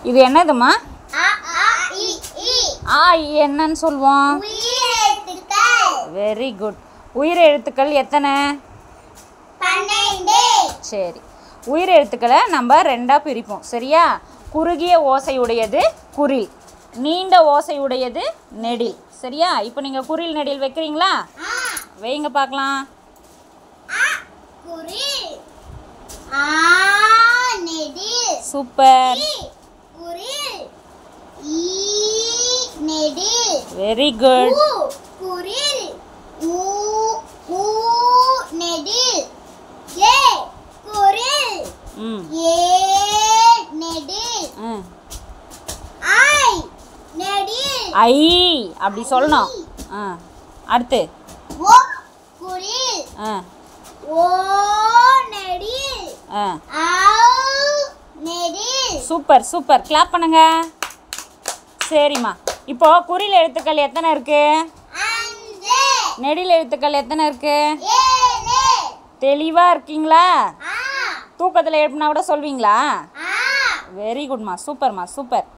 இது என்னதுமா அ ஆ இ ஈ ஆ இ என்னன்னு சொல்லுவோம் உயிரெழுத்துக்கள் வெரி குட் உயிர் எழுத்துக்கள் எத்தனை பன்னெண்டு சரி உயிர் எழுத்துக்களை நம்ம ரெண்டாக பிரிப்போம் சரியா குறுகிய ஓசையுடையது குரில் நீண்ட ஓசையுடையது நெடில் சரியா இப்போ நீங்கள் குரில் நெடில் வைக்கிறீங்களா ஆ வைங்க பார்க்கலாம் அ குரில் ஆ நெடில் சூப்பர் இ குரில் ஈ நெடில் வெரி குட் உ குரில் ஊ ஊ நெடில் ஏ குரில் ம் ஏ நெடில் ம் ஐ நெடில் ஐ அப்படி சொல்லணும் ஆ அடுத்து ஓ குரில் ஆ ஓ நெடில் ஆ ஆ நெடில் சூப்பர் சூப்பர் கிளாப் பண்ணுங்க சரிம்மா இப்போ குறில் எழுத்துக்கள் எத்தனை இருக்கு அஞ்சு நெடில் எழுத்துக்கள் எத்தனை இருக்கு ஏழு தெளிவா இருக்கீங்களா ஆ தூக்கத்தில் எழுப்புனா கூட சொல்வீங்களா ஆ வெரி குட்மா சூப்பர்மா சூப்பர்